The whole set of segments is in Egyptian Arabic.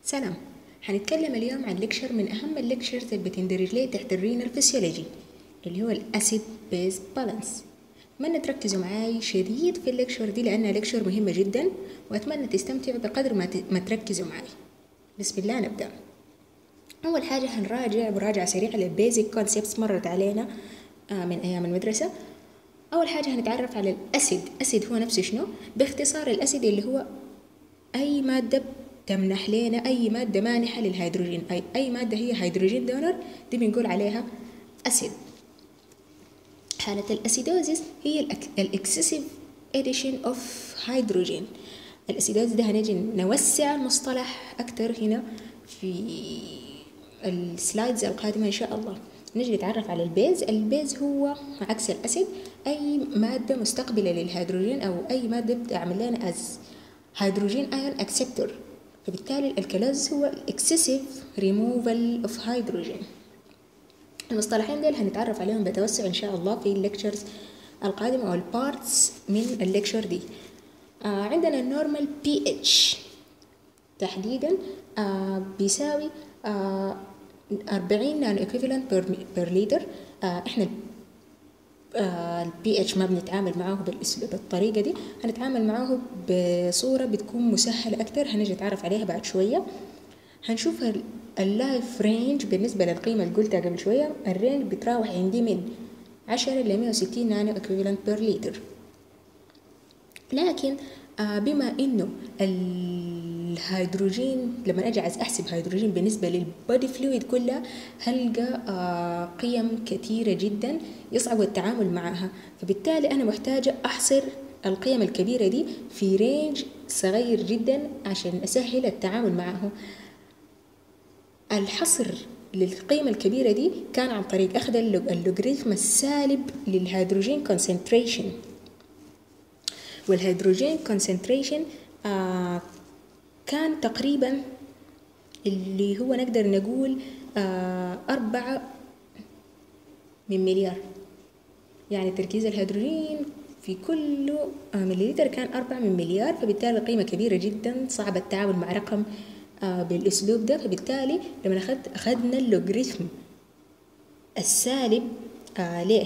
سلام هنتكلم اليوم عن ليكشر من أهم الليكشرز اللي بتندرج ليه تحت الرينال فيسيولوجي اللي هو الأسيد بيز بالانس أتمنى تركزوا معاي شديد في الليكشر دي لأنها ليكشر مهمة جدا وأتمنى تستمتعوا بقدر ما, ت... ما تركزوا معاي بسم الله نبدأ أول حاجة هنراجع مراجعة سريعة للبيزك كونسبتس مرت علينا آه، من أيام المدرسة أول حاجة هنتعرف على الأسيد أسيد هو نفسه شنو باختصار الأسيد اللي هو أي مادة تمنح لنا أي مادة مانحة للهيدروجين أي أي مادة هي هيدروجين دونر دي بنقول عليها أسيد حالة الأسيدوزيس هي الإكسسيف اديشن أوف هيدروجين الأسيدوزيس ده هنجي نوسع المصطلح أكتر هنا في السلايدز القادمة إن شاء الله نجي نتعرف على البيز البيز هو عكس الأسيد أي مادة مستقبلة للهيدروجين أو أي مادة بتعمل لنا أز هيدروجين ايون اكسبتور فبالتالي الكلاز هو excessive removal of hydrogen المصطلحين دول هنتعرف عليهم بتوسع ان شاء الله في الليكتشرز القادمة او البارتس من الليكتشر دي آه عندنا النورمال بي اتش تحديدا آه بيساوي آه 40 نانو ايكوفالنت بير لتر آه احنا البي اتش ما بنتعامل معاه بالاسلوب بالطريقه دي هنتعامل معاه بصوره بتكون مسهله اكتر هنجي نتعرف عليها بعد شويه هنشوف اللايف رينج بالنسبه للقيمه اللي قلتها قبل شويه الرينج بتراوح عندي من 10 ل 160 نانو اكويفالنت بير لتر لكن آه بما انه الهيدروجين لما اجي عايز احسب هيدروجين بالنسبه للبودي فلويد كلها هلقى آه قيم كثيره جدا يصعب التعامل معها فبالتالي انا محتاجه احصر القيم الكبيره دي في رينج صغير جدا عشان اسهل التعامل معه الحصر للقيمة الكبيرة دي كان عن طريق أخذ اللوغاريتم السالب للهيدروجين كونسنتريشن والهيدروجين كونسنتريشن آه كان تقريبا اللي هو نقدر نقول آه أربعة من مليار يعني تركيز الهيدروجين في كل مليلتر كان أربعة من مليار فبالتالي قيمة كبيرة جدا صعب التعامل مع رقم آه بالأسلوب ده فبالتالي لما أخذ أخذنا اللوغاريتم السالب آه ليه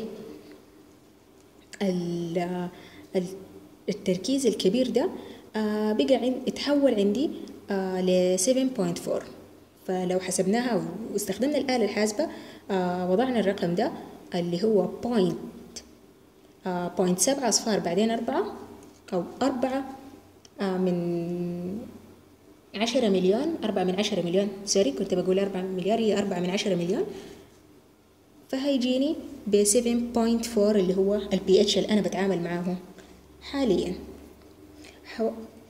التركيز الكبير ده آه بقى عند اتحول عندي آه ل 7.4 فلو حسبناها واستخدمنا الآلة الحاسبة آه وضعنا الرقم ده اللي هو بوينت آه بوينت سبعة أصفار بعدين أربعة أو أربعة آه من عشرة مليون أربعة من عشرة مليون سوري كنت بقول أربعة مليار هي أربعة من عشرة مليون فهيجيني ب 7.4 اللي هو البي اتش اللي أنا بتعامل معاه حاليا حو...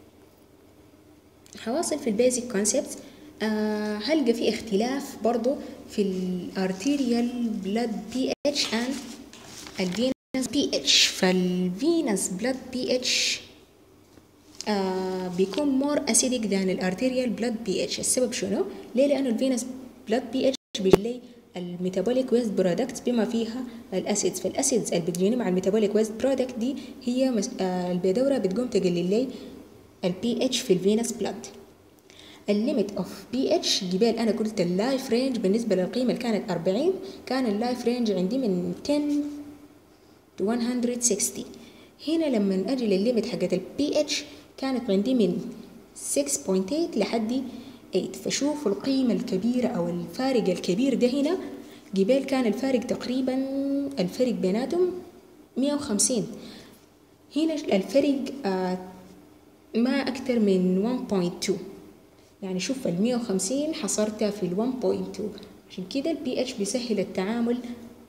حواصل في البيزك كونسبت آه هلقى في اختلاف برضو في الارتيريال بلاد بي اتش اند الفينس بي اتش فالفينس بلاد بي اتش آه بيكون مور اسيدك ذان الارتيريال بلاد بي اتش السبب شنو؟ ليه؟ لانه الفينس بلاد بي اتش بيجي الميتابوليك ويست برودكتس بما فيها الاسيدز فالاسيدز اللي بتجيني مع الميتابوليك ويست برودكت دي هي مس... آه البيدورة بتقوم تقلل لي البي اتش في الفينس بلاد الليميت اوف بي اتش جبال انا قلت اللايف رينج بالنسبه للقيمه اللي كانت 40 كان اللايف رينج عندي من 10 to 160 هنا لما اجي للليميت حقت البي اتش كانت عندي من 6.8 لحد 8 فشوفوا القيمة الكبيرة أو الفارق الكبير ده هنا قبل كان الفارق تقريبا الفرق بيناتهم 150 هنا الفرق آه ما أكثر من 1.2 يعني شوف ال 150 حصرتها في ال 1.2 عشان كده البي اتش بيسهل التعامل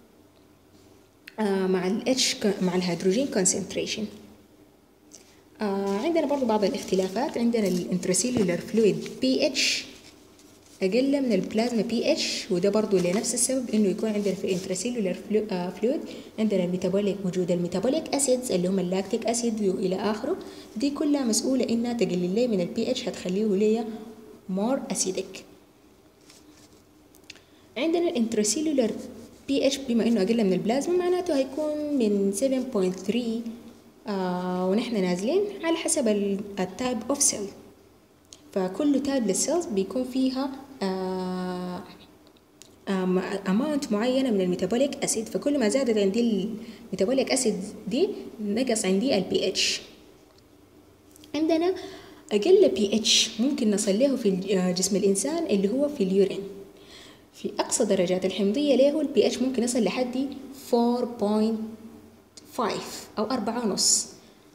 آه مع الاتش مع الهيدروجين كونسنتريشن آه عندنا برضو بعض الاختلافات عندنا الانترسيلولار فلويد بي اتش اقل من البلازما بي اتش وده برضو لنفس السبب انه يكون عندنا في الانترسيلولار فلويد عندنا الميتابوليك وجود الميتابوليك اسيدز اللي هم اللاكتيك اسيد والى اخره دي كلها مسؤوله انها تقلل لي من البي اتش هتخليه ليا مور اسيدك عندنا الانترسيلولار بي اتش بما انه اقل من البلازما معناته هيكون من 7.3 آه ونحن نازلين على حسب التايب اوف سيل فكل تابلت سيلز بيكون فيها اماونت معينه من الميتابوليك اسيد فكل ما زادت عندي الميتابوليك اسيد دي نقص عندي البي اتش عندنا اقل بي اتش ممكن نصل له في جسم الانسان اللي هو في اليورين في اقصى درجات الحمضيه له البي اتش ممكن يصل لحد 4.5 او أربعة ونص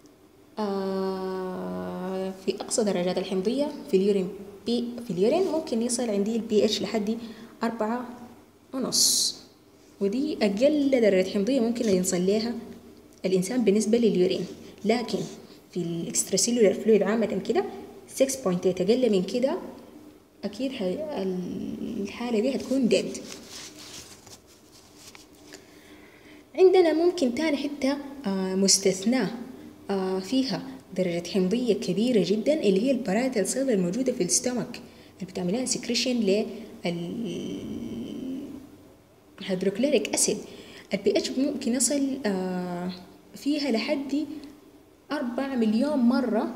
آه في أقصى درجات الحمضية في اليورين بي في اليورين ممكن يصل عندي البي اتش لحد أربعة ونص ودي أقل درجة حمضية ممكن يوصل لها الإنسان بالنسبة لليورين لكن في الاكستراسيلولار فلويد عامة كده 6.8 أقل من كده أكيد الحالة دي هتكون ديد عندنا ممكن تاني حتة آه مستثناة آه فيها درجة حمضية كبيرة جدا اللي هي الباراتال سيل الموجودة في الستومك اللي بتعمل لها سكريشن لل الهيدروكلوريك اسيد البي اتش ممكن يصل آه فيها لحد أربع مليون مرة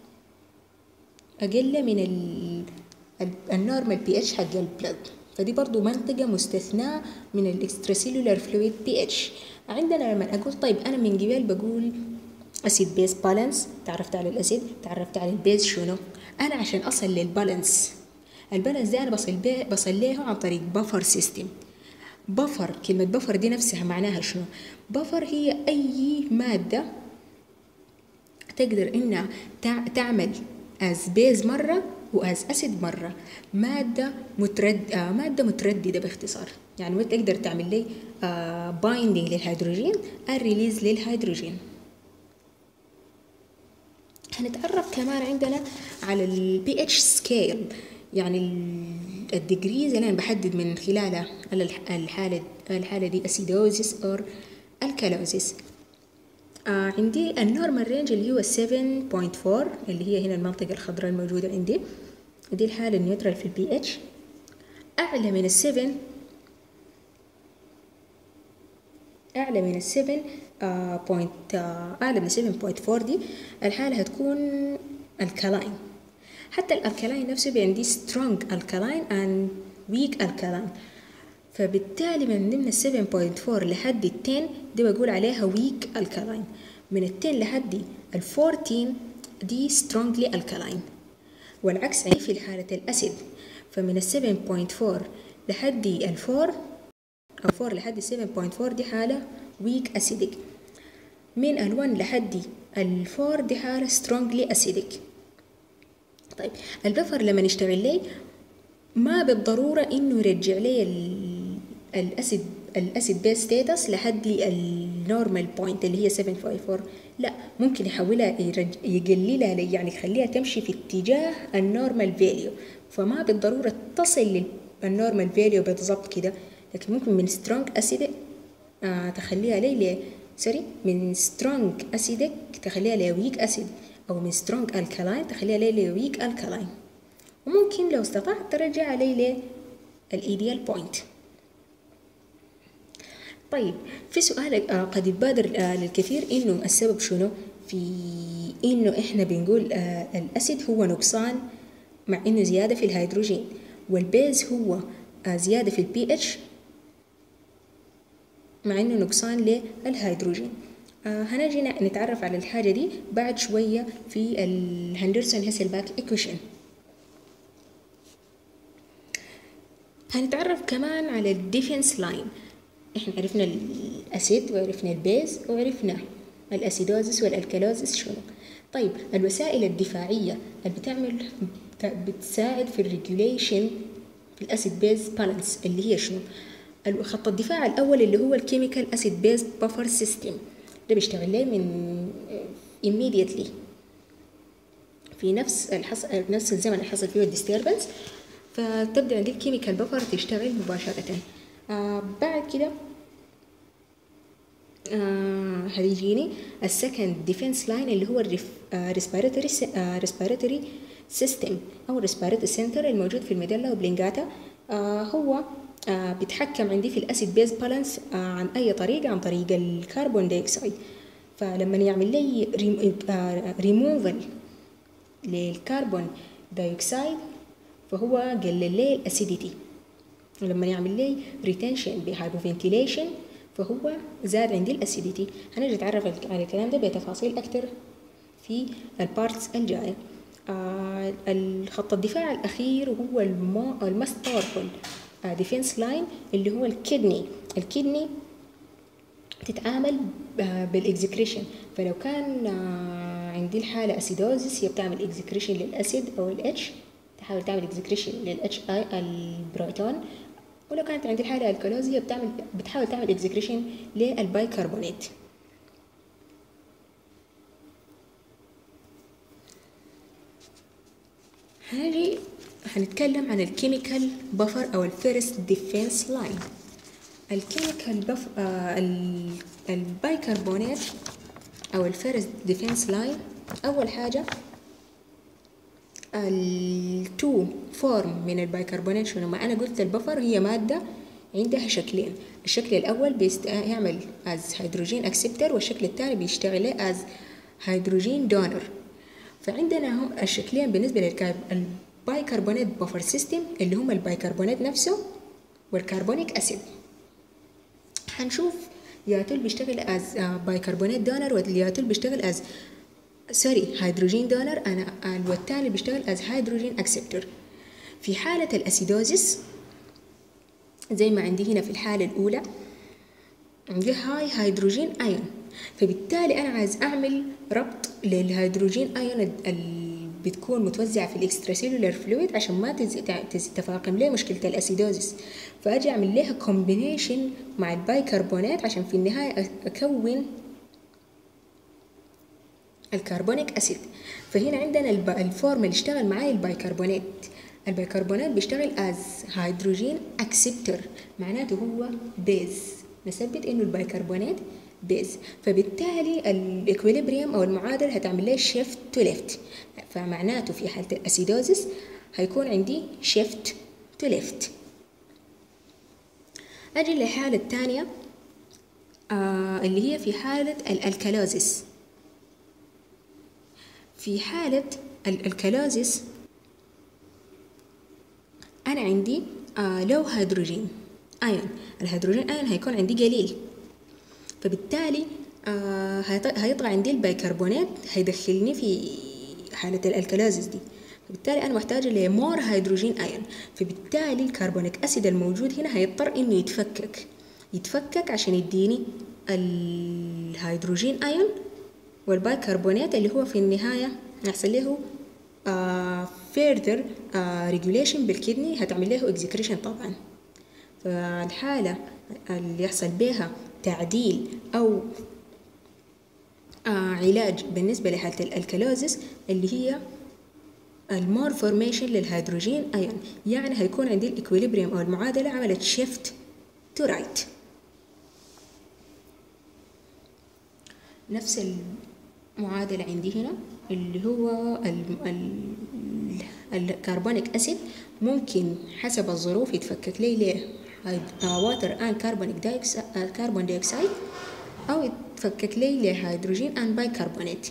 أقل من النورمال بي اتش حق البلد فدي برضو منطقة مستثناة من الاكستراسيلولار فلويد بي اتش عندنا لما أقول طيب أنا من قبل بقول أسيد بيز بالانس تعرفت على الأسيد تعرفت على البيز شنو أنا عشان أصل للبالانس البالانس ده أنا بصل بيه بصل له عن طريق بفر سيستم بفر كلمة بفر دي نفسها معناها شنو بفر هي أي مادة تقدر إنها تعمل از بيز مرة واز اسيد مرة مادة مترد آه مادة مترددة باختصار يعني ما تقدر تعمل لي آه بايندينج للهيدروجين الريليز للهيدروجين هنتعرف كمان عندنا على البي اتش سكيل يعني الديجريز اللي انا بحدد من خلالها الحالة الحالة دي اسيدوزيس اور الكالوزيس آه عندي النورمال رينج اللي هو 7.4 اللي هي هنا المنطقة الخضراء الموجودة عندي دي الحالة النيوترال في البي اتش أعلى من السفن أعلى من السفن آه بوينت آه أعلى من 7.4 دي الحالة هتكون الكلاين حتى الالكلاين نفسه عندي سترونج الكلاين and weak الكلاين فبالتالي من ضمن ال 7.4 لحد ال 10 دي بقول عليها ويك الكلاين من ال 10 لحد ال 14 دي سترونجلي الكلاين والعكس يعني في حالة الأسيد فمن ال 7.4 لحد ال 4 أو 4 لحد 7.4 دي حالة ويك أسيدك من ال 1 لحد ال 4 دي حالة سترونجلي أسيدك طيب البفر لما نشتغل ليه ما بالضرورة إنه يرجع لي الاسيد الاسيد بيس ستاتس لحد النورمال بوينت اللي هي 754 لا ممكن يحولها يقللها يعني يخليها تمشي في اتجاه النورمال فاليو فما بالضروره تصل للنورمال فاليو بالضبط كده لكن ممكن من سترونج اسيد آه تخليها لي سوري من سترونج اسيدك تخليها لويك اسيد او من سترونج الكلاين تخليها لي لويك الكلاين وممكن لو استطعت ترجع عليه للايديال بوينت طيب في سؤال قد يبادر للكثير انه السبب شنو في انه احنا بنقول الاسيد هو نقصان مع انه زياده في الهيدروجين والبيز هو زياده في البي اتش مع انه نقصان للهيدروجين هنجي نتعرف على الحاجه دي بعد شويه في الهندرسون هيسلباك ايكويشن هنتعرف كمان على الديفنس لاين احنا عرفنا الاسيد وعرفنا البيز وعرفنا الاسيدوزس والالكالوزس شنو طيب الوسائل الدفاعية اللي بتعمل بتساعد في الريجوليشن في الاسيد بيز بالانس اللي هي شنو خط الدفاع الاول اللي هو الكيميكال اسيد بيز بفر سيستم ده بيشتغل ليه من immediately في نفس الحص... نفس الزمن اللي حصل فيه الديستربنس فتبدا عندي الكيميكال بفر تشتغل مباشره آه بعد كده آه هيجيني السكند ديفنس لاين اللي هو الريسبيراتوري ريسبيراتوري سيستم او الريسبيراتوري سنتر الموجود في الميدلا وبلينجاتا آه هو آه بيتحكم عندي في الاسيد بيز بالانس آه عن اي طريقه عن طريق الكربون دايوكسيد فلما يعمل لي ريموفل للكربون دايوكسيد فهو قلل لي الاسيديتي ولما يعمل لي ريتنشن بهايبوفنتيليشن فهو زاد عندي الاسيديتي هنجي نتعرف على الكلام ده بتفاصيل اكتر في البارتس الجايه آه الخط الدفاع الاخير هو الماست باورفول ديفنس لاين اللي هو الكدني الكدني تتعامل بالاكزكريشن فلو كان عندي الحالة اسيدوزيس هي بتعمل اكزكريشن للاسيد او الاتش تحاول تعمل اكزكريشن للاتش اي البروتون ولو كانت عندي الحالة الكالوز هي بتعمل بتحاول تعمل اكزكريشن للبايكربونات هنجي هنتكلم عن الكيميكال بفر او الفيرست ديفense لاين الكيميكال بف آه البايكربونات او الفيرست ديفنس لاين اول حاجه التو فورم من البايكربونات شنو ما انا قلت البفر هي ماده عندها شكلين الشكل الاول بيعمل از هيدروجين اكسبتر والشكل الثاني بيشتغل از هيدروجين دونر فعندنا هم الشكلين بالنسبه للبايكربونات بفر سيستم اللي هم البايكربونات نفسه والكربونيك اسيد حنشوف ياتول بيشتغل از بايكربونات دونر والياتول بيشتغل از سوري هيدروجين دونر انا والثاني بيشتغل از هيدروجين اكسبتور في حالة الاسيدوزيس زي ما عندي هنا في الحالة الأولى عندي هاي هيدروجين ايون فبالتالي أنا عايز أعمل ربط للهيدروجين ايون اللي بتكون متوزعة في الاكستراسيلولار فلويد عشان ما تتفاقم لي مشكلة الأسيدوزيس فأجي أعمل لها كومبينيشن مع البايكربونات عشان في النهاية أكون الكربونيك أسيد فهنا عندنا الفورم اللي اشتغل معايا البايكربونات البيكربونات بيشتغل از هيدروجين اكسبتور معناته هو بيز نثبت انه البيكربونات بيز فبالتالي الاكويليبريم او المعادله هتعمل لي شيفت تو ليفت فمعناته في حاله الاسيدوزيس هيكون عندي شيفت تو ليفت اجي للحاله الثانيه آه اللي هي في حاله الالكالوزيس في حاله الالكالوزيس أنا عندي آه لو هيدروجين أيون الهيدروجين أيون هيكون عندي قليل فبالتالي آه هيطلع عندي البيكربونات هيدخلني في حالة الألكالازيس دي فبالتالي أنا محتاجة لمور هيدروجين أيون فبالتالي الكربونيك أسيد الموجود هنا هيضطر إنه يتفكك يتفكك عشان يديني الهيدروجين أيون والبيكربونات اللي هو في النهاية يحصل له آه further آه regulation بالكدني هتعمل له execution طبعا فالحالة اللي يحصل بها تعديل أو آه علاج بالنسبة لحالة الألكالوزيس اللي هي المور فورميشن للهيدروجين ايون يعني هيكون عندي الاكويليبريم او المعادله عملت شيفت تو رايت نفس المعادله عندي هنا اللي هو الكربونيك اسيد ممكن حسب الظروف يتفكك لي ليه واتر ان كربونيك كربون دايوكسيد او يتفكك لي لهيدروجين ان بايكربونات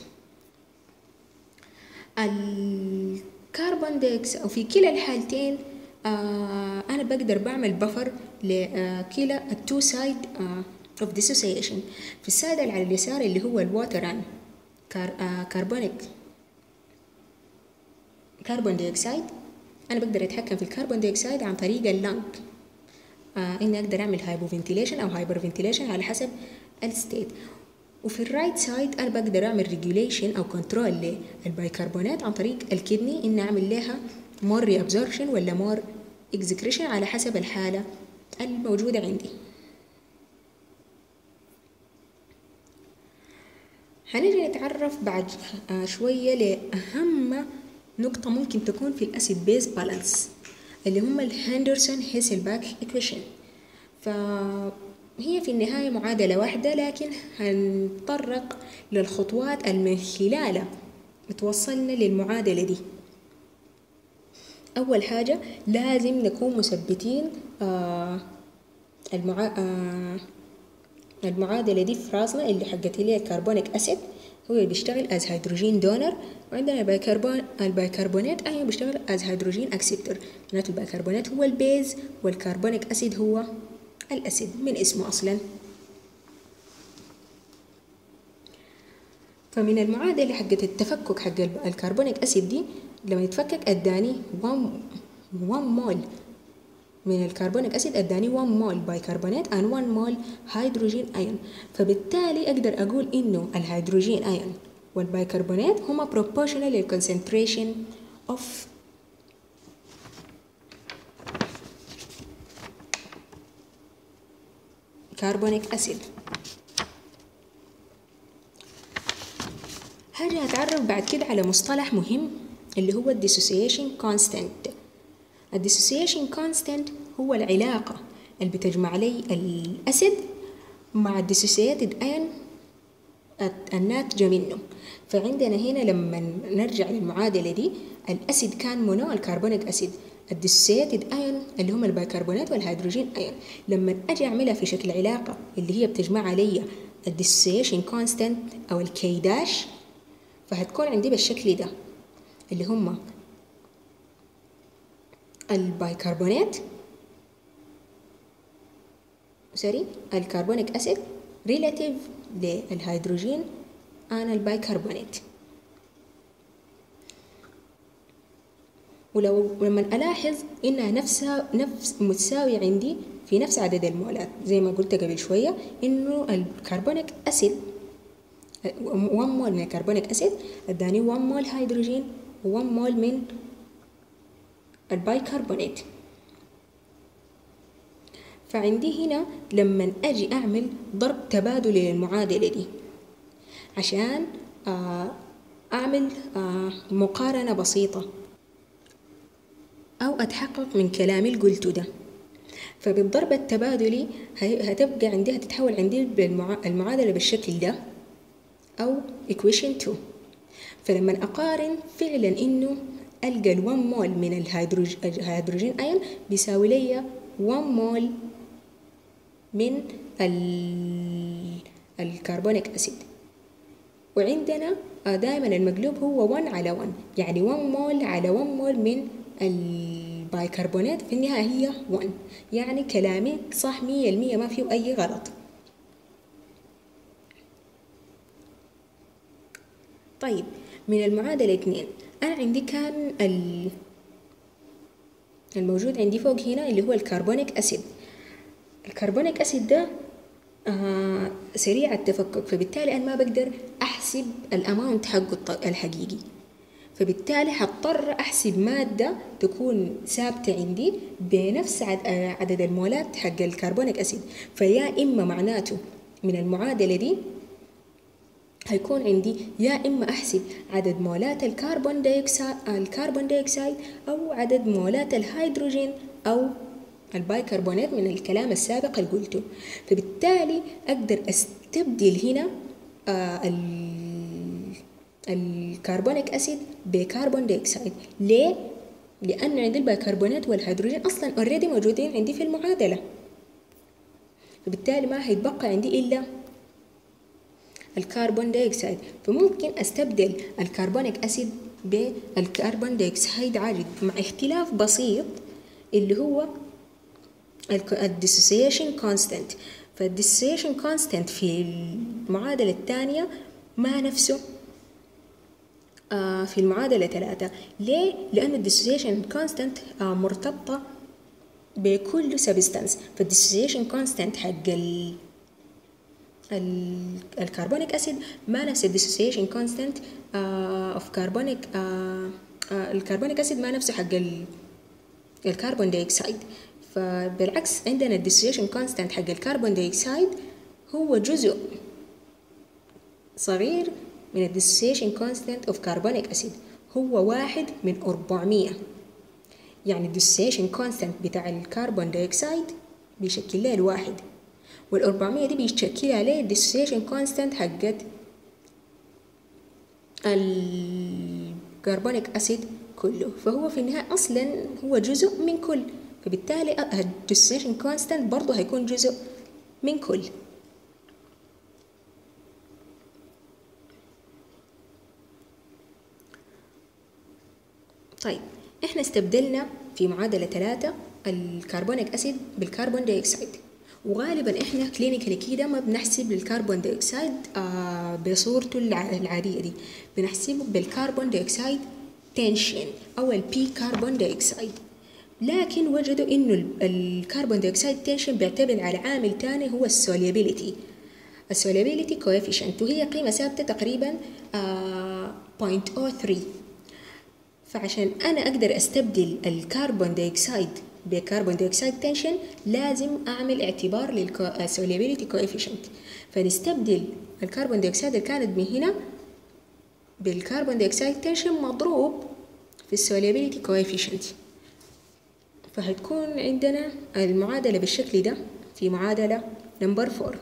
الكربون دايوكسيد او في كلا الحالتين آه انا بقدر بعمل بفر لكلا التو سايد اوف ديسوسيشن في السايد اللي على اليسار اللي هو الواتر ان كار آه كربونيك كربون دايوكسيد انا بقدر اتحكم في الكربون دايوكسيد عن طريق اللنج آه اني اقدر اعمل هايبوفنتيليشن او هايبر فنتيليشن على حسب الستيت وفي الرايت سايد انا بقدر اعمل ريجوليشن او كنترول للبيكربونات عن طريق الكدني اني اعمل لها مور ري ابزوربشن ولا مور اكزكريشن على حسب الحاله الموجوده عندي هنجي نتعرف بعد شوية لأهم نقطة ممكن تكون في الأسيد بيز بالانس اللي هم الهندرسون هيسلباك إيكويشن فهي في النهاية معادلة واحدة لكن هنتطرق للخطوات اللي من خلالها توصلنا للمعادلة دي أول حاجة لازم نكون مثبتين آه المعا... آه المعادلة دي في راسنا اللي حقت لي الكربونيك أسيد هو بيشتغل از هيدروجين دونر وعندنا البيكربون البيكربونات ايون بيشتغل از هيدروجين اكسبتور معناته البيكربونات هو البيز والكربونيك اسيد هو الاسيد من اسمه اصلا فمن المعادلة حقت التفكك حق الكربونيك أسيد دي لما يتفكك أداني 1 1 مول من الكربونيك أسيد أداني 1 مول بايكربونات and 1 مول هيدروجين أيون فبالتالي أقدر أقول إنه الهيدروجين أيون والبيكربونات هما proportional للconcentration of carbonic acid هاجي أتعرف بعد كده على مصطلح مهم اللي هو الديسوسيشن كونستانت الديسوسيشن كونستانت هو العلاقة اللي بتجمع لي الأسيد مع الديسوسياتد أيون الناتجة منه فعندنا هنا لما نرجع للمعادلة دي الأسيد كان مونو الكربونيك أسيد الديسوسياتد أيون اللي هم البيكربونات والهيدروجين أيون لما أجي أعملها في شكل علاقة اللي هي بتجمع علي الديسوسيشن كونستانت أو الكي داش فهتكون عندي بالشكل ده اللي هم البايكربونات سوري الكربونيك اسيد ريلاتيف للهيدروجين انا البايكربونات ولو لما الاحظ انها نفسها نفس متساويه عندي في نفس عدد المولات زي ما قلت قبل شويه انه الكربونيك اسيد 1 مول من الكربونيك اسيد اداني 1 مول هيدروجين و 1 مول من البايكربونات فعندي هنا لما اجي اعمل ضرب تبادلي للمعادله دي عشان اعمل مقارنه بسيطه او اتحقق من كلامي اللي قلته ده فبالضرب التبادلي هتبقى عندي هتتحول عندي المعادله بالشكل ده أو equation 2 فلما أقارن فعلا إنه ألقى ال 1 مول من الهيدروجين أيون بيساوي لي 1 مول من الكربونيك أسيد وعندنا دائما المقلوب هو 1 على 1 يعني 1 مول على 1 مول من البايكربونات في النهاية هي 1 يعني كلامي صح 100% ما فيه أي غلط طيب من المعادلة اثنين أنا عندي كان الموجود عندي فوق هنا اللي هو الكربونيك أسيد الكربونيك أسيد ده آه سريع التفكك فبالتالي أنا ما بقدر أحسب الأماونت حقه الحقيقي فبالتالي حضطر أحسب مادة تكون ثابتة عندي بنفس عدد المولات حق الكربونيك أسيد فيا إما معناته من المعادلة دي هيكون عندي يا إما أحسب عدد مولات الكربون دايوكسيد الكربون دايوكسيد أو عدد مولات الهيدروجين أو البايكربونات من الكلام السابق اللي قلته فبالتالي أقدر أستبدل هنا آه الكربونيك أسيد بكربون دايوكسيد ليه؟ لأن عندي البيكربونات والهيدروجين أصلا اوريدي موجودين عندي في المعادلة فبالتالي ما هيتبقى عندي إلا الكربون دايوكسيد فممكن استبدل الكربونيك اسيد بالكربون دايوكسيد عادي مع اختلاف بسيط اللي هو الديسوسيشن كونستانت فالديسوسيشن كونستانت في المعادلة الثانية ما نفسه آه في المعادلة ثلاثة ليه؟ لأن الديسوسيشن كونستانت آه مرتبطة بكل سبستانس فالديسوسيشن كونستانت حق ال الكربونيك اسيد ما نفس الديسوسيشن كونستانت اوف كربونيك الكربونيك اسيد ما نفسه حق الكربون دايوكسيد فبالعكس عندنا الديسوسيشن كونستانت حق الكربون دايوكسيد هو جزء صغير من الديسوسيشن كونستانت اوف كربونيك اسيد هو واحد من 400 يعني الديسوسيشن كونستانت بتاع الكربون دايوكسيد بيشكل له الواحد وال400 دي بيشكل عليه الديسوسيشن كونستانت حقت الكربونيك اسيد كله فهو في النهاية اصلا هو جزء من كل فبالتالي الديسوسيشن كونستانت برضه هيكون جزء من كل طيب احنا استبدلنا في معادلة ثلاثة الكربونيك أسيد بالكربون دايوكسيد وغالبا احنا كلينيكالي كده ما بنحسب الكربون دايوكسيد آه بصورته العادية دي بنحسبه بالكربون دايوكسيد تنشن أو البي كربون دايوكسيد لكن وجدوا انه الكربون دايوكسيد تنشن بيعتمد على عامل تاني هو السوليبيليتي السوليبيليتي كويفيشنت وهي قيمة ثابتة تقريبا آه 0.03 فعشان أنا أقدر أستبدل الكربون دايوكسيد بكربون دايوكسيد تنشن لازم أعمل اعتبار للسوليبيليتي كويفيشنت فنستبدل الكربون دايوكسيد اللي كانت من هنا بالكربون دايوكسيد تنشن مضروب في السوليبيليتي كويفيشنت فهتكون عندنا المعادلة بالشكل ده في معادلة نمبر فور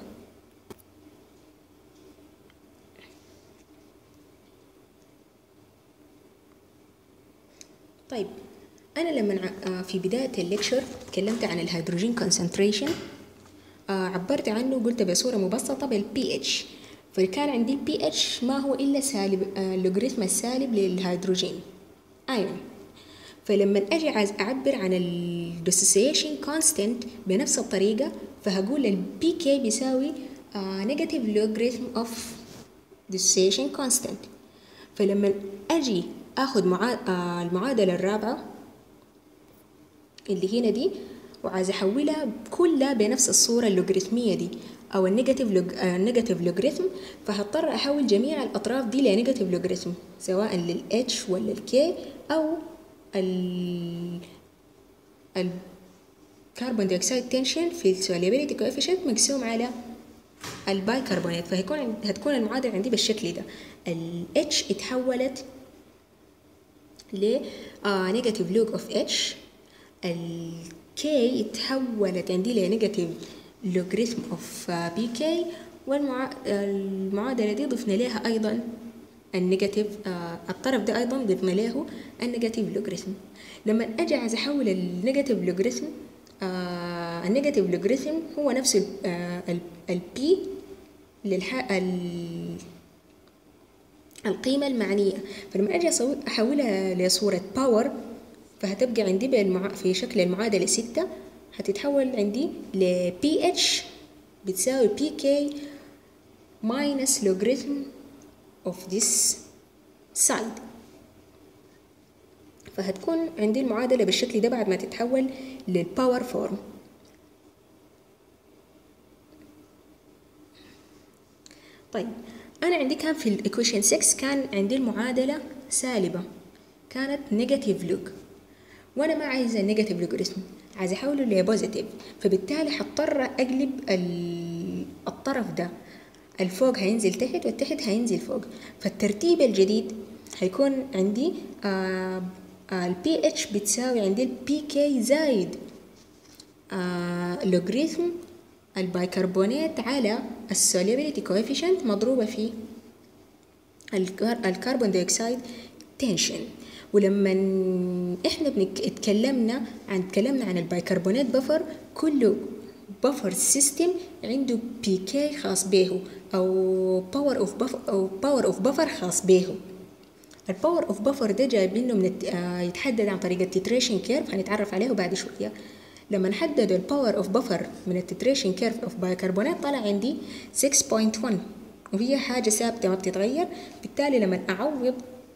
طيب أنا لما في بداية الليكشر تكلمت عن الهيدروجين كونسنتريشن عبرت عنه قلت بصورة مبسطة بالبي اتش فكان عندي البي اتش ما هو إلا سالب اللوغاريتم السالب للهيدروجين أيون فلما أجي عايز أعبر عن الديسوسيشن كونستنت بنفس الطريقة فهقول البي كي بيساوي نيجاتيف لوغاريتم اوف dissociation constant فلما أجي اخذ معاد... آه المعادله الرابعه اللي هنا دي وعايز احولها كلها بنفس الصوره اللوغاريتميه دي او النيجاتيف لوج... آه النيجاتيف لوغاريتم فهضطر احول جميع الاطراف دي لنيجاتيف لوغاريتم سواء للاتش ولا الكي او ال الكربون دايوكسيد تنشن في السوليبيليتي كوفيشنت مقسوم على البايكربونات فهيكون هتكون المعادله عندي بالشكل ده ال H اتحولت ل نيجاتيف لوج اوف اتش الكي اتحولت عندي لنيجاتيف لوغاريتم اوف بي كي والمعادلة دي ضفنا لها أيضا النيجاتيف آه الطرف ده أيضا ضفنا له النيجاتيف لوغاريتم لما أجي عايز أحول النيجاتيف لوغاريتم آه النيجاتيف لوغاريتم هو نفس البي للح ال القيمة المعنية فلما أجي أسوي أحولها لصورة باور فهتبقى عندي بالمع... في شكل المعادلة ستة هتتحول عندي ل PH بتساوي PK minus logarithm of this side فهتكون عندي المعادلة بالشكل ده بعد ما تتحول للباور فورم طيب أنا عندي كان في الإيكويشن 6 كان عندي المعادلة سالبة كانت نيجاتيف لوج وأنا ما عايزة النيجاتيف لوغاريتم عايزة أحوله لبوزيتيف فبالتالي هضطر أقلب الطرف ده الفوق هينزل تحت والتحت هينزل فوق فالترتيب الجديد هيكون عندي آه البي اتش بتساوي عندي البي كي زايد آه لوغاريتم البايكربونات على السوليبيليتي كويفيشنت مضروبة في الكربون دايوكسيد تنشن ولما احنا بنتكلمنا عن تكلمنا عن البايكربونات بفر كل بفر سيستم عنده بي كي خاص به او باور اوف بفر او باور اوف بفر خاص به الباور اوف بفر ده جايبينه من الت... آه يتحدد عن طريق التيتريشن كيرف هنتعرف عليه بعد شويه لما نحدد الباور اوف بفر من التتريشن كيرف اوف بايكربونات طلع عندي 6.1 وهي حاجة ثابتة ما بتتغير بالتالي لما أعوض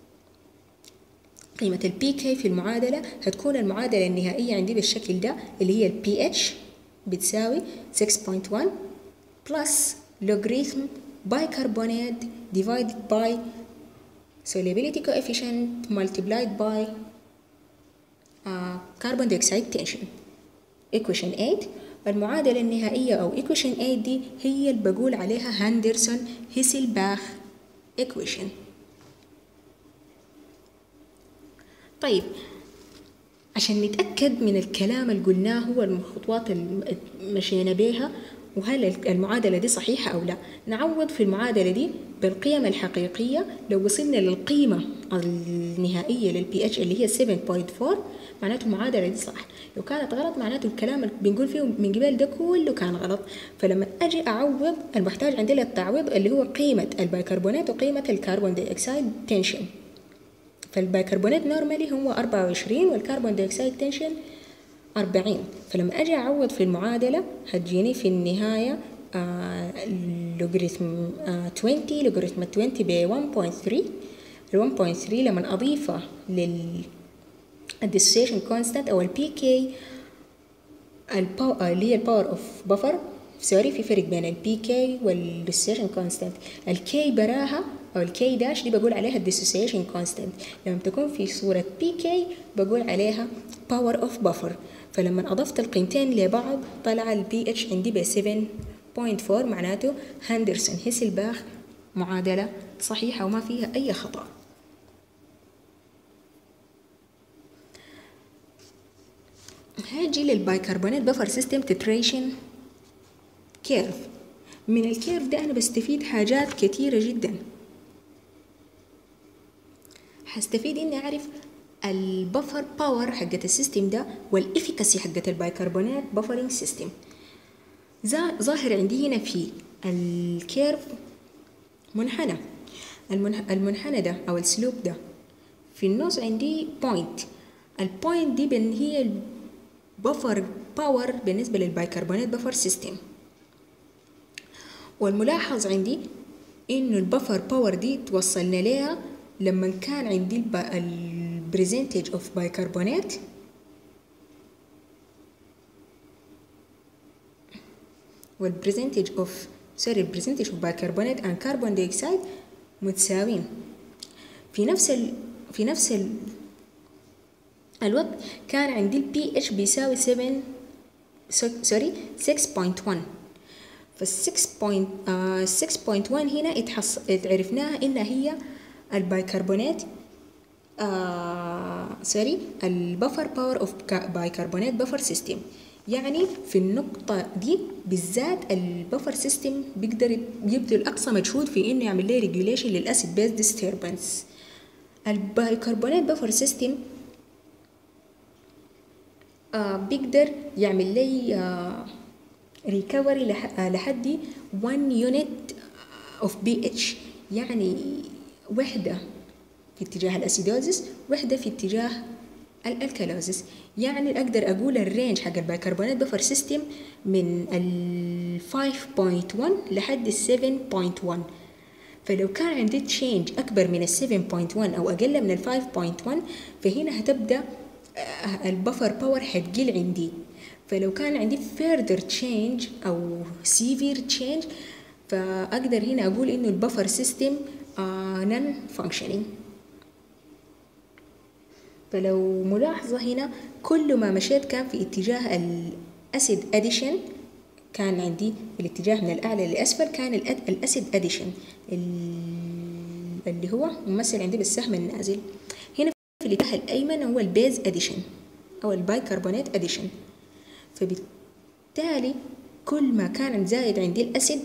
قيمة البي كي في المعادلة هتكون المعادلة النهائية عندي بالشكل ده اللي هي البي اتش بتساوي 6.1 plus logarithm bicarbonate divided by solubility coefficient multiplied by uh, carbon dioxide tension equation 8 المعادلة النهائية أو equation 8 دي هي اللي بقول عليها هاندرسون هيسلباخ equation طيب عشان نتأكد من الكلام اللي قلناه هو الخطوات اللي مشينا بيها وهل المعادلة دي صحيحة أو لا نعوض في المعادلة دي بالقيم الحقيقية لو وصلنا للقيمة النهائية للبي اتش اللي هي 7.4 معناته المعادلة دي صح لو كانت غلط معناته الكلام اللي بنقول فيه من قبل ده كله كان غلط فلما أجي أعوض المحتاج عندي للتعويض اللي هو قيمة البيكربونات وقيمة الكربون داي أكسيد تنشن فالبيكربونات نورمالي هو 24 والكربون دايوكسيد تنشن 40 فلما اجي اعوض في المعادله هتجيني في النهايه لوغاريتم 20 لوغاريتم 20 ب 1.3 ال 1.3 لما اضيفه لل الديسوسيشن كونستانت او البي كي اللي هي الباور اوف بفر سوري في فرق بين البي كي والديسوسيشن كونستانت الكي براها او الكي داش دي بقول عليها الديسوسيشن كونستانت لما تكون في صورة بي كي بقول عليها باور اوف بفر فلما اضفت القيمتين لبعض طلع البي اتش عندي ب 7.4 معناته هندرسون هيسلباخ معادلة صحيحة وما فيها أي خطأ هاجي للبايكربونات بفر سيستم تتريشن كيرف من الكيرف ده أنا بستفيد حاجات كتيرة جدا هستفيد إني أعرف البفر باور حقت السيستم ده والإفيكاسي حقت البايكربونات بفرنج سيستم ظاهر عندي هنا في الكيرف منحنى المنحنى ده أو السلوب ده في النص عندي بوينت البوينت دي بان هي البفر باور بالنسبة للبايكربونات بفر سيستم والملاحظ عندي انه البفر باور دي توصلنا لها لما كان عندي البريزنتج اوف بايكربونات والبريزنتج اوف سوري البريزنتج اوف بايكربونات and كربون دايوكسيد متساويين في نفس ال... في نفس ال... الوقت كان عندي البي اتش بيساوي 7 سوري 6.1 فال 6.1 هنا اتحص... عرفناها انها هي البايكربونات آه سوري البفر باور اوف بايكربونات بفر سيستم يعني في النقطة دي بالذات البفر سيستم بيقدر يبذل أقصى مجهود في إنه يعمل لي ريجوليشن للأسيد بيز ديستربنس البايكربونات بفر سيستم آه بيقدر يعمل لي آه ريكفري لحد 1 يونت اوف بي اتش يعني وحدة في اتجاه الأسيدوزس وحدة في اتجاه الالكالوزس يعني اقدر اقول الرينج حق البيكربونات بفر سيستم من ال 5.1 لحد ال 7.1 فلو كان عندي تشينج اكبر من ال 7.1 او اقل من ال 5.1 فهنا هتبدا البفر باور حتقل عندي فلو كان عندي further change او severe change فاقدر هنا اقول انه البفر سيستم non functioning فلو ملاحظة هنا كل ما مشيت كان في اتجاه الأسيد أديشن كان عندي الاتجاه من الأعلى للأسفل كان الأسيد أديشن اللي هو ممثل عندي بالسهم النازل هنا في الاتجاه الأيمن هو البيز أديشن أو البايكربونات أديشن فبالتالي كل ما كان زايد عندي الأسيد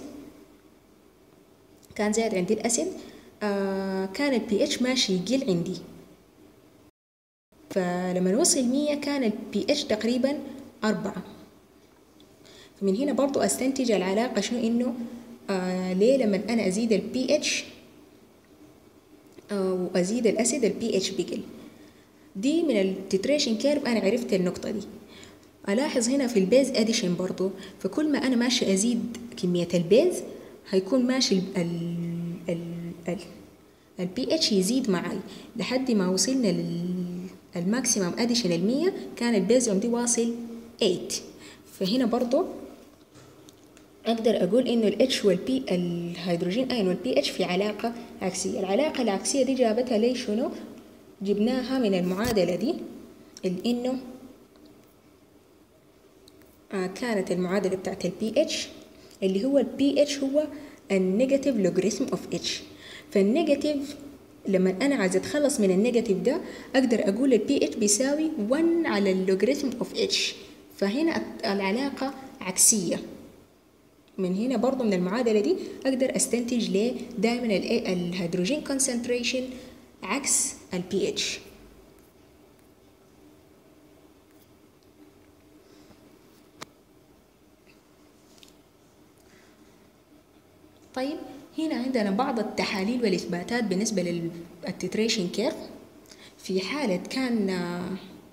كان زايد عندي الأسيد آه كان البي اتش ماشي يقل عندي فلما نوصل مية كان البي اتش تقريبا أربعة فمن هنا برضو أستنتج العلاقة شنو إنه آه ليه لما أنا أزيد البي اتش أو أزيد الأسيد البي اتش بيقل دي من التتريشن كيرف أنا عرفت النقطة دي ألاحظ هنا في البيز أديشن برضو فكل ما أنا ماشي أزيد كمية البيز هيكون ماشي ال ال ال البي اتش يزيد معي لحد ما وصلنا لل الماكسيمم اديشن المية كان البيز عندي واصل 8 فهنا برضو اقدر اقول انه الاتش والبي الهيدروجين اين والبي اتش في علاقة عكسية العلاقة العكسية دي جابتها لي شنو جبناها من المعادلة دي انه آه كانت المعادلة بتاعت البي اتش اللي هو البي اتش هو النيجاتيف لوغاريتم اوف اتش فالنيجاتيف لما انا عايزه اتخلص من النيجاتيف ده اقدر اقول البي اتش بيساوي 1 على اللوغاريتم اوف اتش فهنا العلاقه عكسيه من هنا برضو من المعادلة دي أقدر أستنتج ليه دائما الهيدروجين concentration عكس ال pH طيب هنا عندنا بعض التحاليل والإثباتات بالنسبة للتتريشن كيرف في حالة كان آه،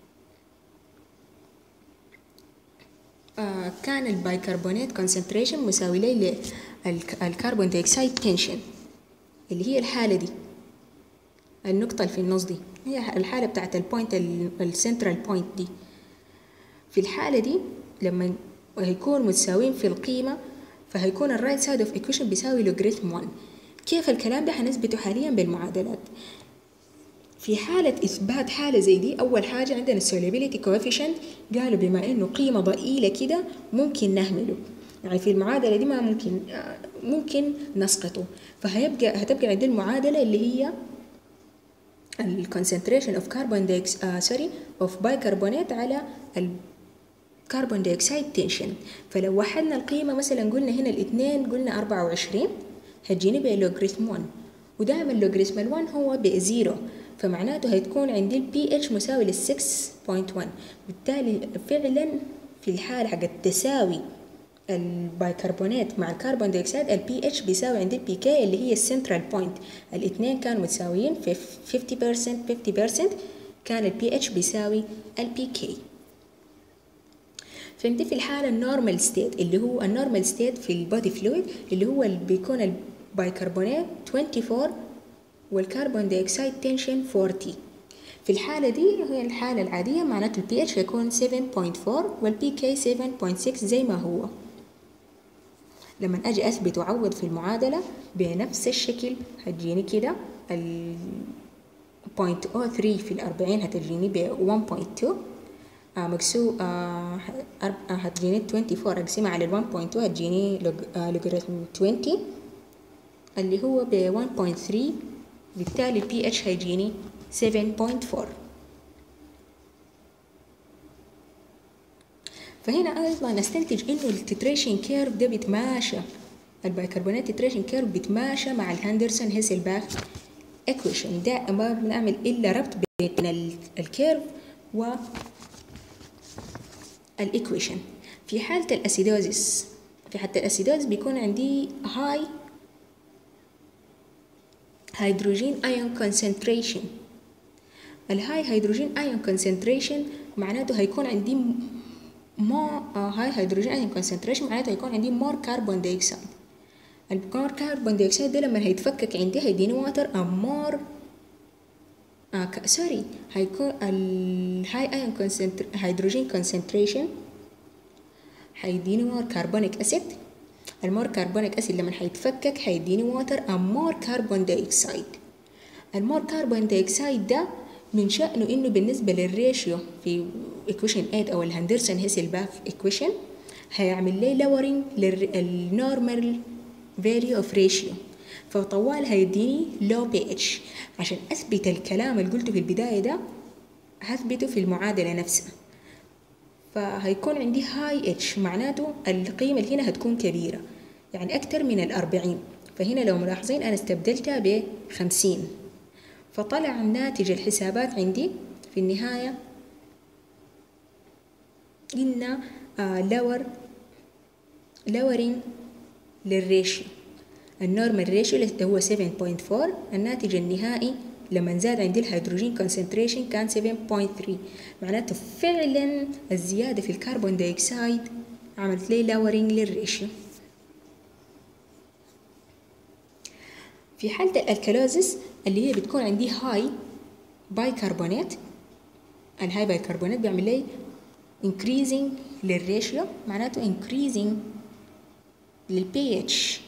آه، كان البايكربونات كونسنتريشن مساوي لي للكربون دايوكسيد تنشن اللي هي الحالة دي النقطة اللي في النص دي هي الحالة بتاعت البوينت السنترال بوينت دي في الحالة دي لما هيكون متساويين في القيمة فهيكون الرايت سايد اوف ايكويشن بيساوي لوغاريتم 1 كيف الكلام ده حنثبته حاليا بالمعادلات في حالة إثبات حالة زي دي أول حاجة عندنا السوليبيليتي كوفيشنت قالوا بما إنه قيمة ضئيلة كده ممكن نهمله يعني في المعادلة دي ما ممكن ممكن نسقطه فهيبقى هتبقى عندنا المعادلة اللي هي الكونسنتريشن اوف كربون دايكس سوري اوف بايكربونات على الكربون دايوكسيد تنشن فلو وحدنا القيمة مثلا قلنا هنا الاثنين قلنا 24 هتجيني بلوغاريتم 1 ودائما لوغاريتم ال 1 هو بزيرو فمعناته هتكون عندي البي اتش مساوي لل 6.1 بالتالي فعلا في الحالة حق التساوي البايكربونات مع الكربون دايوكسيد البي اتش بيساوي عند البي كي اللي هي السنترال بوينت الاثنين كانوا متساويين في 50% 50% كان البي اتش بيساوي البي كي فهمتي في الحالة النورمال ستيت اللي هو النورمال ستيت في البودي فلويد اللي هو اللي بيكون البايكربونات 24 والكربون دايوكسيد تنشن 40 في الحالة دي هي الحالة العادية معناته البي اتش هيكون 7.4 والبي كي 7.6 زي ما هو لما اجي اثبت واعوض في المعادله بنفس الشكل هتجيني كده ال 0.03 في الأربعين هتجيني ب 1.2 آه مقسو آه هتجيني 24 أقسمها على ال 1.2 هتجيني لوغاريتم 20 اللي هو ب 1.3 بالتالي البي اتش هيجيني 7.4 فهنا ايضا استنتج انه التتريشن كيرف ده بيتماشى البايكربونات تتريشن كيرف بيتماشى مع الهندرسون هيسلباخ ايكويشن ده ما بنعمل الا ربط بين الكيرف و الايكويشن في حالة الاسيدوزيس في حالة الاسيدوز بيكون عندي هاي هيدروجين ايون كونسنتريشن الهاي هيدروجين ايون كونسنتريشن معناته هيكون عندي مور هاي هيدروجين ايون كونسنتريشن معناته هيكون عندي مور كربون دايوكسيد المور كربون دايوكسيد ده لما هيتفكك عندي هيديني واتر امور آه سوري هيكون الهاي ايون كونسنتر هيدروجين كونسنتريشن هيديني مور كربونيك اسيد المور كربونيك اسيد لما هيتفكك هيديني واتر امور كربون دايوكسيد المور كربون دايوكسيد ده من شأنه إنه بالنسبة للريشيو في equation 8 أو الهندرسون هيسلباخ equation هيعمل لي lowering للنورمال value of ratio فطوال هيديني low pH عشان أثبت الكلام اللي قلته في البداية ده هثبته في المعادلة نفسها فهيكون عندي هاي اتش معناته القيمة اللي هنا هتكون كبيرة يعني أكتر من الأربعين فهنا لو ملاحظين أنا استبدلتها بخمسين فطلع ناتج الحسابات عندي في النهاية إن لور لورين للريشيو النورمال ريشيو اللي هو 7.4 الناتج النهائي لما زاد عندي الهيدروجين كونسنتريشن كان 7.3 معناته فعلا الزيادة في الكربون دايوكسيد عملت لي لورينج للريشيو في حالة الألكالوزيس اللي هي بتكون عندي هاي بايكربونات الهاي بايكربونات بيعمل لي increasing للريشيو معناته increasing للبي اتش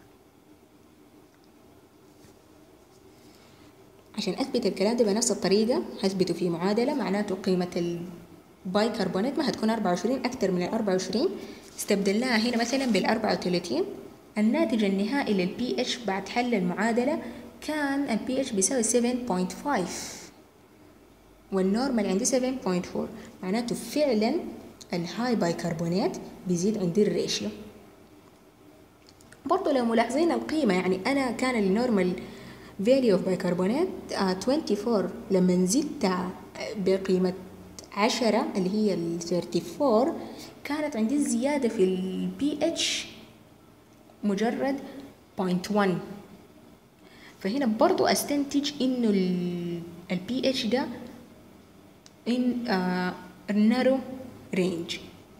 عشان أثبت الكلام ده بنفس الطريقة هثبته في معادلة معناته قيمة البايكربونات ما هتكون 24 أكتر من ال 24 استبدلناها هنا مثلا بال 34 الناتج النهائي للبي اتش بعد حل المعادلة كان البي اتش بيساوي 7.5 والنورمال عندي 7.4 معناته فعلا الهاي بايكربونات بيزيد عندي الريشيو برضو لو ملاحظين القيمة يعني أنا كان النورمال value of بايكربونات uh, 24 لما زدتها بقيمة 10 اللي هي ال 34 كانت عندي الزيادة في البي اتش مجرد 0.1 فهنا برضو استنتج انه البي اتش ده in uh, narrow range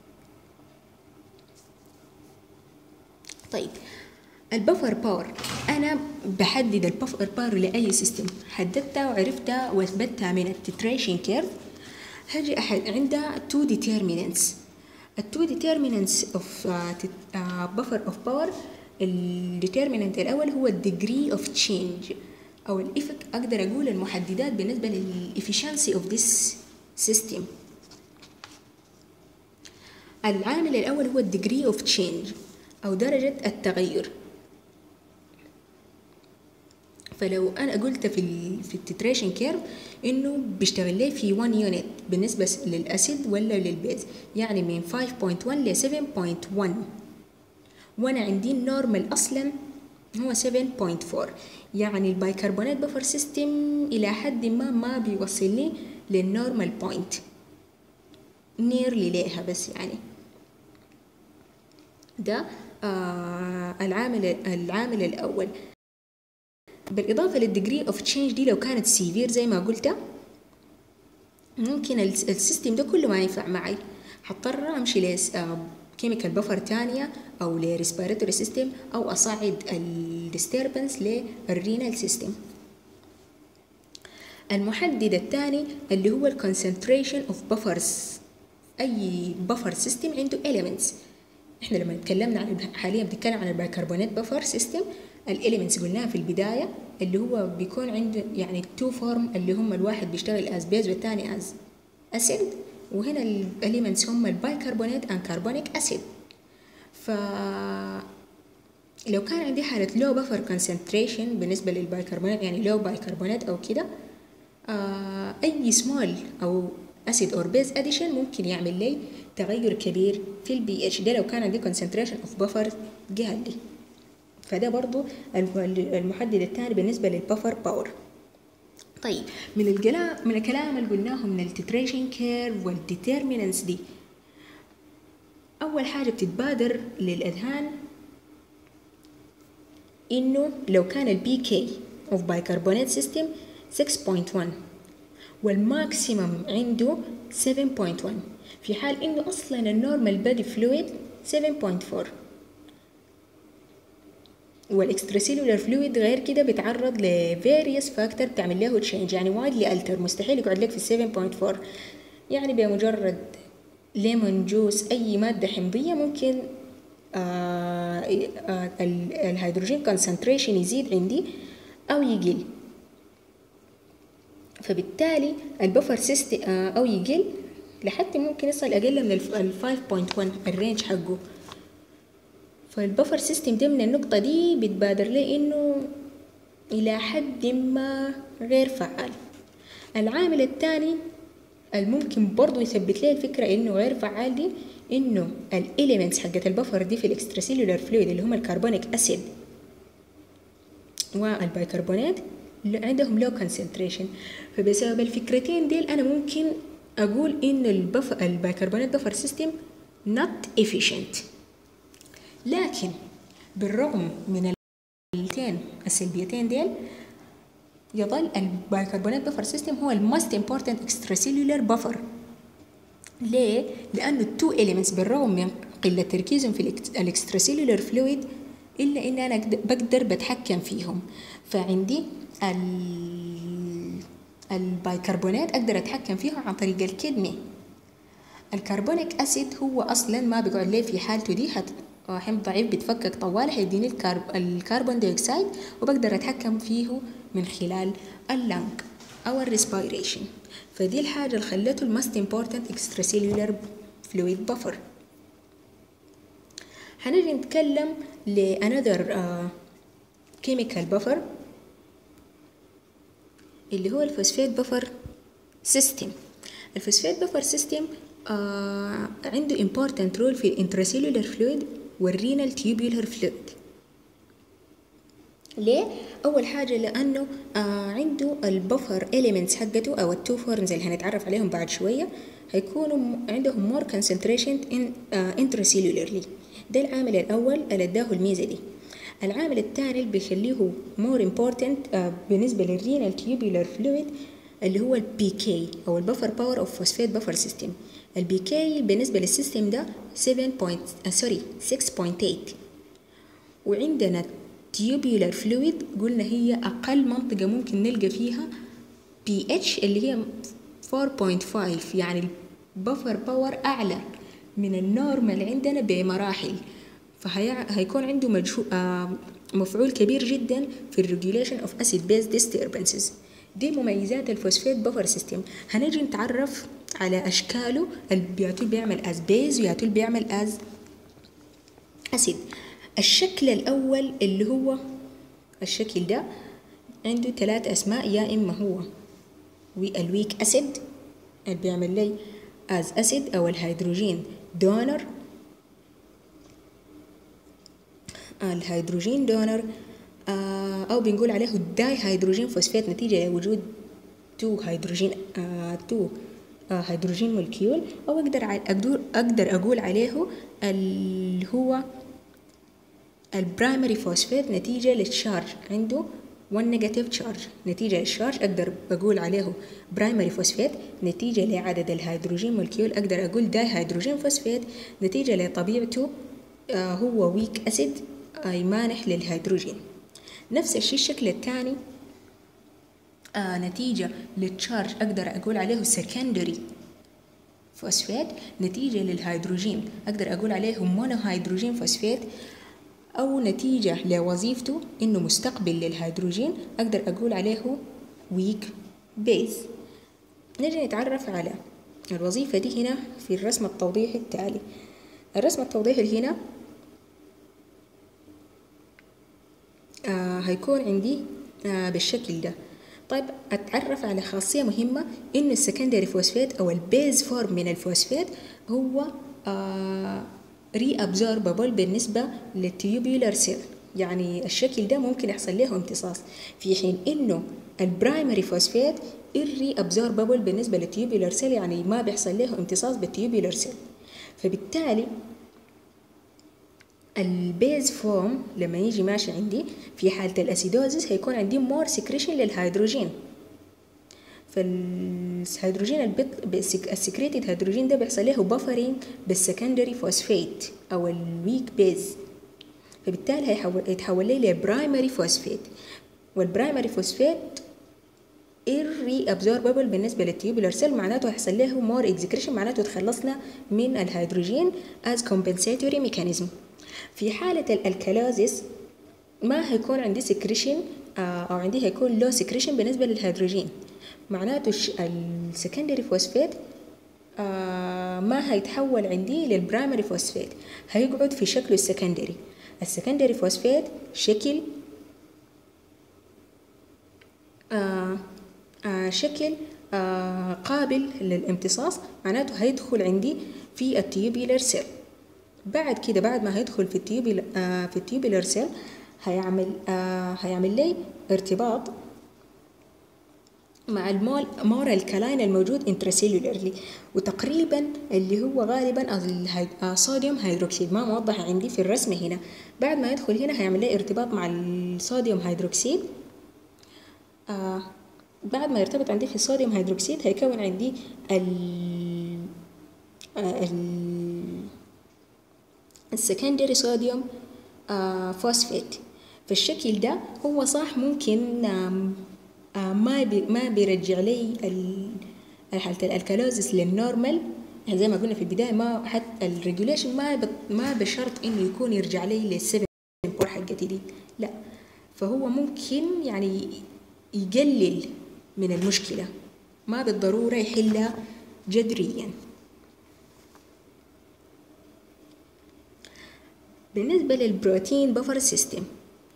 طيب البفر باور انا بحدد البفر باور لاي سيستم حددتها وعرفتها واثبتها من التتريشن كيرف هاجي أحد عندها two determinants التو determinants of uh, uh, buffer of power الديترمينانت الأول هو degree of change أو الإفك أقدر أقول المحددات بالنسبة للإفشنسي of this system العامل الأول هو degree of change أو درجة التغير فلو انا قلت في ال في التتريشن كيرف انه بيشتغل لي في 1 يونت بالنسبه للاسيد ولا للبيز يعني من 5.1 ل 7.1 وانا عندي النورمال اصلا هو 7.4 يعني البايكربونات بفر سيستم الى حد ما ما بيوصل لي للنورمال بوينت نيرلي ليها بس يعني ده آه العامل العامل الاول بالإضافة للديجري اوف تشينج دي لو كانت سيفير زي ما قلت ممكن السيستم ده كله ما ينفع معي حضطر أمشي لس كيميكال بفر تانية أو لريسبيراتوري سيستم أو أصعد الديستربنس للرينال سيستم المحدد الثاني اللي هو الكونسنتريشن اوف بفرز أي بفر سيستم عنده elements احنا لما تكلمنا عن حاليا بنتكلم عن البيكربونات بفر سيستم الاليمنتس قلناها في البدايه اللي هو بيكون عنده يعني تو فورم اللي هم الواحد بيشتغل از بيز والثاني از اسيد وهنا الاليمنتس هم البايكربونات ان كربونيك اسيد ف لو كان عندي حالة لو بفر كونسنتريشن بالنسبة للبايكربونات يعني لو بايكربونات أو كده آه أي سمول أو أسيد أور بيز أديشن ممكن يعمل لي تغير كبير في البي اتش ده لو كان عندي كونسنتريشن اوف بفر قال لي فده برضو المحدد الثاني بالنسبة للبفر باور طيب من الكلام من الكلام اللي قلناه من التتريشن كيرف والديترمينانس دي أول حاجة بتتبادر للأذهان إنه لو كان البي كي اوف بايكربونات سيستم 6.1 والماكسيمم عنده 7.1 في حال إنه أصلا النورمال بادي فلويد 7.4 والاكستراسيلولار فلويد غير كده بيتعرض لفيريوس فاكتور بتعمل له تشينج يعني وايد التر مستحيل يقعد لك في 7.4 يعني بمجرد ليمون جوس اي ماده حمضيه ممكن آه آه الهيدروجين كونسنتريشن يزيد عندي او يقل فبالتالي البفر سيستم آه او يقل لحد ممكن يصل اقل من ال 5.1 الرينج حقه فالبفر سيستم ده من النقطة دي بتبادر لي إنه إلى حد ما غير فعال العامل الثاني الممكن برضو يثبت لي الفكرة إنه غير فعال دي إنه الإليمنتس حقت البفر دي في الإكستراسيلولار فلويد اللي هم الكربونيك أسيد والبيكربونات عندهم لو كونسنتريشن فبسبب الفكرتين ديل أنا ممكن أقول إن البف... البيكربونات بفر سيستم not efficient لكن بالرغم من التين السلبيتين ديل يظل البايكربونات بفر سيستم هو الماست امبورتنت اكستراسيلولار بفر ليه؟ لأنه التو إليمنتس بالرغم من قلة تركيزهم في الاكستراسيلولار فلويد إلا إن أنا بقدر بتحكم فيهم فعندي البايكربونات أقدر أتحكم فيهم عن طريق الكدني الكربونيك أسيد هو أصلا ما بيقعد ليه في حالته دي حمض ضعيف بيتفكك طوال هيديني الكارب... الكربون دايوكسيد وبقدر اتحكم فيه من خلال اللنج او الريسبيريشن فدي الحاجة اللي خلته الماست امبورتنت اكستراسيلولار فلويد بفر هنجي نتكلم لانذر كيميكال بفر اللي هو الفوسفات بفر سيستم الفوسفات بفر سيستم آه عنده important role في الانتراسيلولار فلويد والرينال تيوبولار فلويد ليه؟ أول حاجة لأنه آه عنده البفر elements حقته أو التو فورمز اللي هنتعرف عليهم بعد شوية هيكونوا عندهم more concentration in uh, intracellularly ده العامل الأول اللي اداه الميزة دي العامل الثاني اللي بيخليه more important uh, بالنسبة للرينال تيوبولار فلويد اللي هو البي كي او البفر باور اوف فوسفيت بفر سيستم البي كي بالنسبه للسيستم ده 7. سوري 6.8 وعندنا تيوبيولار فلويد قلنا هي اقل منطقه ممكن نلقى فيها بي اتش اللي هي 4.5 يعني البفر باور اعلى من النورمال عندنا بمراحل فهيكون عنده مجهو... آه مفعول كبير جدا في الريجوليشن اوف اسيد بيز ديستربنسز دي مميزات الفوسفيت بفر سيستم هنجي نتعرف على اشكاله البياتول بيعمل از بيز وياتول بيعمل از اسيد الشكل الاول اللي هو الشكل ده عنده ثلاث اسماء يا اما هو الويك اسيد اللي بيعمل لي از اسيد او الهيدروجين دونر الهيدروجين دونر أو بنقول عليه الداي هيدروجين فوسفات نتيجة لوجود تو هيدروجين آه تو آه هيدروجين مولكيول أو أقدر أقدر أقدر أقول عليه اللي هو البرايمري فوسفات نتيجة للشارج عنده 1 نيجاتيف تشارج نتيجة للشارج أقدر أقول عليه برايمري فوسفات نتيجة لعدد الهيدروجين مولكيول أقدر أقول داي هيدروجين فوسفات نتيجة لطبيعته آه هو ويك أسيد أي مانح للهيدروجين نفس الشيء الشكل الثاني آه نتيجة للتشارج أقدر أقول عليه سكندري فوسفات نتيجة للهيدروجين أقدر أقول عليه مونو هيدروجين فوسفات أو نتيجة لوظيفته إنه مستقبل للهيدروجين أقدر أقول عليه ويك بيز نجي نتعرف على الوظيفة دي هنا في الرسم التوضيحي التالي الرسم التوضيحي هنا آه هيكون عندي آه بالشكل ده طيب أتعرف على خاصية مهمة إنه السكندري فوسفات أو البيز فورم من الفوسفات هو آه ري أبزوربابل بالنسبة للتيوبيولار سيل يعني الشكل ده ممكن يحصل له امتصاص في حين إنه البرايمري فوسفات irre absorbable بالنسبة للتيوبيولار سيل يعني ما بيحصل له امتصاص بالتيوبيولار سيل فبالتالي البيز فورم لما يجي ماشي عندي في حالة الأسيدوزيس هيكون عندي مور سكريشن للهيدروجين فالهيدروجين البط... السكريتد هيدروجين ده بيحصل له بفرين بالسكندري فوسفيت أو الويك بيز فبالتالي هيحول يتحول لي لبرايمري فوسفيت والبرايمري فوسفيت irre absorbable بالنسبة للتيوبولار سيل معناته هيحصل له مور اكزكريشن معناته تخلصنا من الهيدروجين as compensatory mechanism في حالة الألكالوزيس ما هيكون عندي سكريشن أو عندي هيكون لو سكريشن بالنسبة للهيدروجين معناته السكندري فوسفات ما هيتحول عندي للبرايمري فوسفات هيقعد في شكله السكندري السكندري فوسفات شكل آه آه شكل آه قابل للامتصاص معناته هيدخل عندي في التيوبيلر سيل بعد كده بعد ما هيدخل في التيوبيلر آه في التيوبيلر سيل هيعمل آه هيعمل لي ارتباط مع المول مور الكلاين الموجود انتراسيلولرلي وتقريبا اللي هو غالبا الصوديوم هيدروكسيد ما موضح عندي في الرسمة هنا بعد ما يدخل هنا هيعمل لي ارتباط مع الصوديوم هيدروكسيد آه بعد ما يرتبط عندي في الصوديوم هيدروكسيد هيكون عندي ال آه ال السكندري صوديوم آه فوسفات فالشكل ده هو صح ممكن آه ما بي ما بيرجع لي حالة الالكالوزيس للنورمال يعني زي ما قلنا في البداية ما حتى الريجوليشن ما ما بشرط انه يكون يرجع لي للسبب بور حقتي دي لا فهو ممكن يعني يقلل من المشكلة ما بالضرورة يحلها جذريا بالنسبة للبروتين بفر سيستم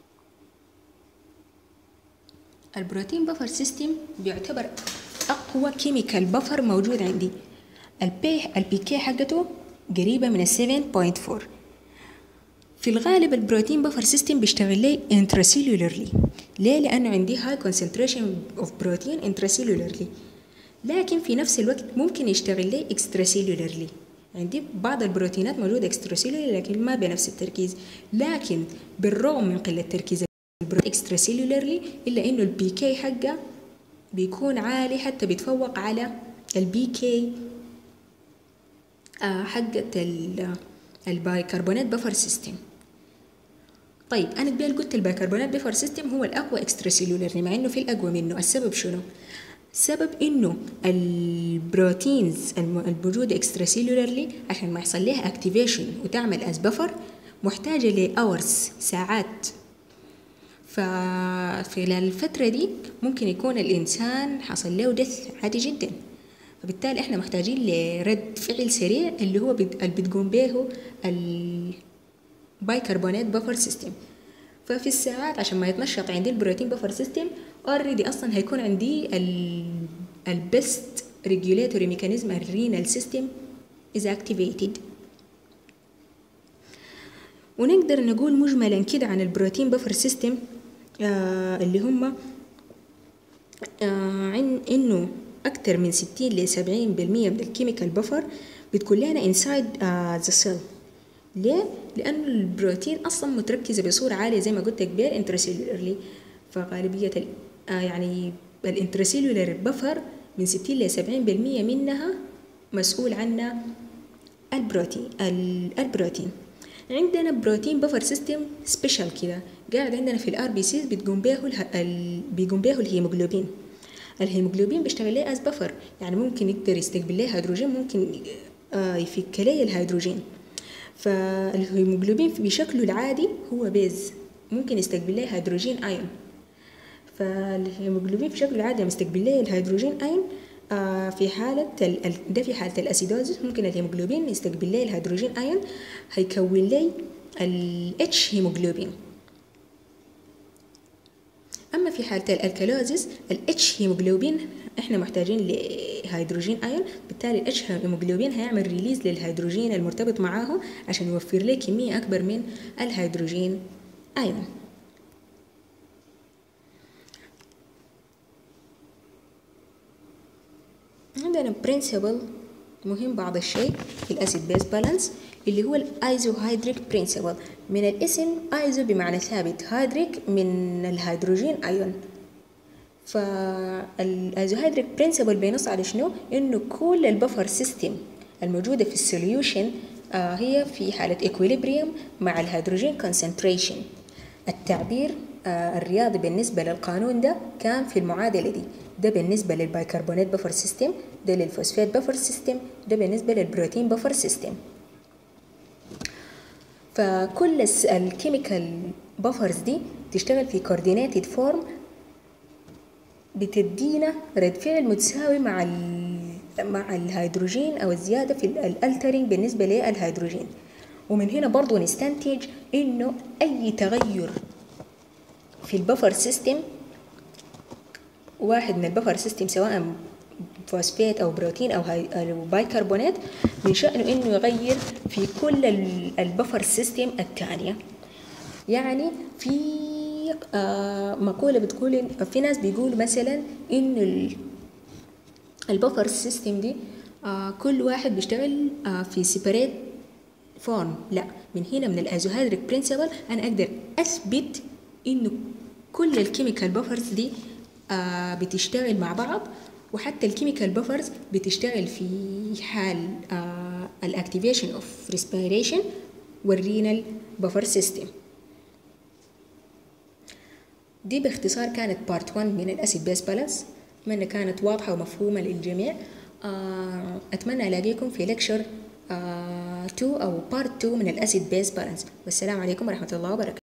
البروتين بفر سيستم بيعتبر أقوى كيميكال بفر موجود عندي البي البي كي حقته قريبة من السفن بوينت فور في الغالب البروتين بفر سيستم بيشتغل لي intracellularly ليه؟ لأنه عندي high concentration of protein intracellularly لكن في نفس الوقت ممكن يشتغل لي extracellularly عندي بعض البروتينات موجودة extracellular لكن ما بنفس التركيز لكن بالرغم من قلة تركيز البروتين extracellularly إلا إنه البي كي حقه بيكون عالي حتى بيتفوق على البي كي آه حقت البايكربونات بفر سيستم طيب انا قبل قلت البايكربونات بفر سيستم هو الاقوى اكسترا سيلولر مع انه في الاقوى منه السبب شنو السبب انه البروتينز الموجوده اكسترا سيلولرلي عشان ما يحصل لها اكتيفيشن وتعمل از بفر محتاجه لاورز ساعات ففي الفترة دي ممكن يكون الإنسان حصل له دث عادي جدا فبالتالي احنا محتاجين لرد فعل سريع اللي هو اللي بتقوم به البايكربونات بفر سيستم ففي الساعات عشان ما يتنشط عندي البروتين بفر سيستم اوريدي اصلا هيكون عندي البست ريجوليتوري ميكانيزم الرينال سيستم is activated ونقدر نقول مجملا كده عن البروتين بفر سيستم آه اللي هم آه عن انه اكثر من 60 ل 70% من الكيميكال بفر بتكون لنا انسايد ذا سيل ليه؟ لأنه البروتين أصلا متركزة بصورة عالية زي ما قلت قبل انترسيلولرلي فغالبية ال آه يعني الانترسيلولر بفر من 60 ل 70% منها مسؤول عنها البروتين البروتين عندنا بروتين بفر سيستم سبيشال كده قاعد عندنا في الار بي سيز بتقوم به ال... بيقوم به الهيموجلوبين الهيموجلوبين بيشتغل ليه از بفر يعني ممكن يقدر يستقبل ليه هيدروجين ممكن آه يفك ليه الهيدروجين فالهيموجلوبين بشكله العادي هو بيز ممكن يستقبل ليه هيدروجين ايون فالهيموجلوبين بشكله العادي يستقبل ليه الهيدروجين ايون آه في حالة ده في حالة الأسيدوزيس ممكن الهيموجلوبين يستقبل لي الهيدروجين أيون هيكون لي ال H هيموجلوبين أما في حالة الألكالوزيس ال H هيموجلوبين إحنا محتاجين لهيدروجين أيون بالتالي ال H هيموجلوبين هيعمل ريليز للهيدروجين المرتبط معاه عشان يوفر لي كمية أكبر من الهيدروجين أيون عندنا برنسبل مهم بعض الشيء في الاسيد بيس بالانس اللي هو الايزوهيدريك برنسبل من الاسم ايزو بمعنى ثابت هيدريك من الهيدروجين ايون فالايزوهيدريك برنسبل بينص على شنو انه كل البفر سيستم الموجوده في السوليوشن آه هي في حاله اكويليبريم مع الهيدروجين كونسنتريشن التعبير آه الرياضي بالنسبه للقانون ده كان في المعادله دي ده بالنسبة للبايكربونات بفر سيستم ده للفوسفات بفر سيستم ده بالنسبة للبروتين بفر سيستم فكل الكيميكال بفرز دي تشتغل في كوردينيتد فورم بتدينا رد فعل متساوي مع مع الهيدروجين او الزياده في الالترينج بالنسبه للهيدروجين ومن هنا برضو نستنتج انه اي تغير في البفر سيستم واحد من البفر سيستم سواء فوسفات او بروتين او, أو بايكربونات من شأنه انه يغير في كل البفر سيستم الثانية يعني في آه مقولة بتقول في ناس بيقولوا مثلا انه البفر سيستم دي آه كل واحد بيشتغل آه في سيبريت فورم لا من هنا من الازوهيدريك برنسبل انا اقدر اثبت انه كل الكيميكال بفرز دي آه بتشتغل مع بعض وحتى الكيميكال بفرز بتشتغل في حال آه الاكتيفيشن اوف ريسبيريشن والرينال بفر سيستم دي باختصار كانت بارت 1 من الاسيد بيس بالانس اتمنى كانت واضحه ومفهومه للجميع آه اتمنى الاقيكم في لكشر 2 او بارت 2 من الاسيد بيس بالانس والسلام عليكم ورحمه الله وبركاته